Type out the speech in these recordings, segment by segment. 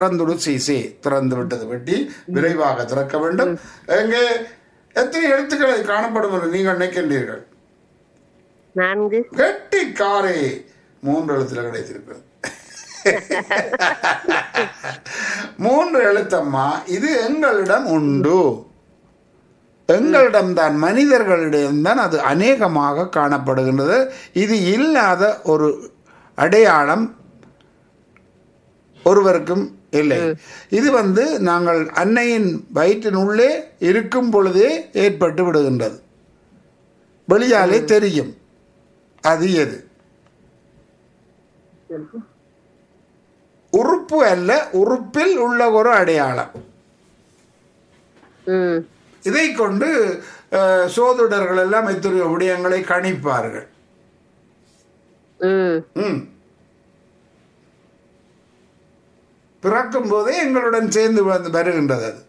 திறந்துடு சீசே திறந்து விட்டது வெட்டி விரைவாக திறக்க வேண்டும் எங்கே எத்தனை எழுத்துக்களை காணப்படும் என்று நீங்கள் நினைக்கின்றீர்கள் நான்கு கெட்டிக்காரே மூன்று எழுத்துல கிடைத்திருக்கிறது மூன்று எழுத்தம்மா இது எங்களிடம் உண்டு எங்களிடம்தான் மனிதர்களிடம்தான் அது அநேகமாக காணப்படுகின்றது இது இல்லாத ஒரு அடையாளம் ஒருவருக்கும் இல்லை இது வந்து நாங்கள் அன்னையின் வயிற்றினுள்ளே இருக்கும் பொழுதே ஏற்பட்டு விடுகின்றது வெளியாலே தெரியும் அது எது உறுப்பு அல்ல உறுப்பில் உள்ள ஒரு அடையாளம் ம் இதை கொண்டு அஹ், சோதிடர்கள் எல்லாம் இத்தகைய விடயங்களை கணிப்பார்கள் ம் ம். பிறக்கும் போதே எங்களுடன் சேர்ந்து வந்து வருகின்றது அது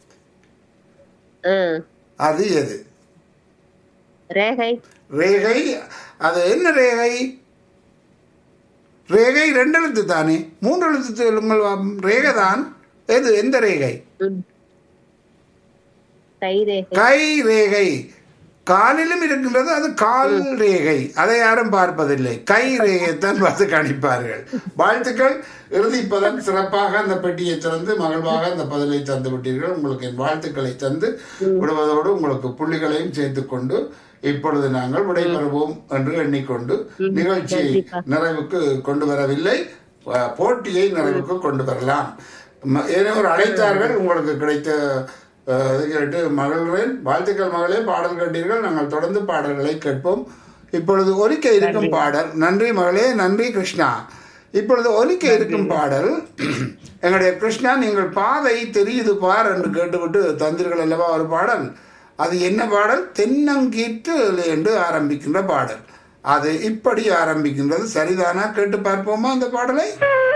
ம் அது எது ரேகை ரேகை அது என்ன ரேகை ரேகை ரெண்டு எழுத்து தானே மூன்று எழுத்து சொல்லுங்கள் வாம். ரேகை தான் எது எந்த ரேகை ம் கை ரேகை கை ரேகை காலிலும் இருக்கின்றது அது கால் ரேகை அதை யாரும் பார்ப்பதில்லை கை ரேகைத்தான் பார்த்து கணிப்பார்கள் வாழ்த்துக்கள் இறுதி பதம் சிறப்பாக அந்த பெட்டியை திறந்து மகிழ்வாக அந்த பதிலை தந்து விட்டீர்கள் உங்களுக்கு என் வாழ்த்துக்களை தந்து விடுவதோடு உங்களுக்கு புள்ளிகளையும் சேர்த்துக் கொண்டு இப்பொழுது நாங்கள் விடைபெறுவோம் என்று எண்ணிக்கொண்டு நிகழ்ச்சியை நிறைவுக்கு கொண்டு வரவில்லை அஹ், போட்டியை நிறைவுக்கு கொண்டு வரலாம் ம- ஏனோ ஒரு அழைத்தார்கள் உங்களுக்கு கிடைத்த அஹ், இது கேட்டு மகிழ்கிறேன் வாழ்த்துக்கள் மகளே பாடல் கேட்டீர்கள் நாங்கள் தொடர்ந்து பாடல்களை கேட்போம் இப்பொழுது ஒலிக்க இருக்கும் பாடல் நன்றி மகளே நன்றி கிருஷ்ணா இப்பொழுது ஒலிக்க இருக்கும் பாடல் எங்களுடைய கிருஷ்ணா நீங்கள் பாதை தெரியுது பார் என்று கேட்டுவிட்டு தந்தீர்கள் அல்லவா ஒரு பாடல் அது என்ன பாடல் தென்னங்கீற்று என்று ஆரம்பிக்கின்ற பாடல் அது இப்படி ஆரம்பிக்கின்றது சரிதானா கேட்டு பார்ப்போமா அந்த பாடலை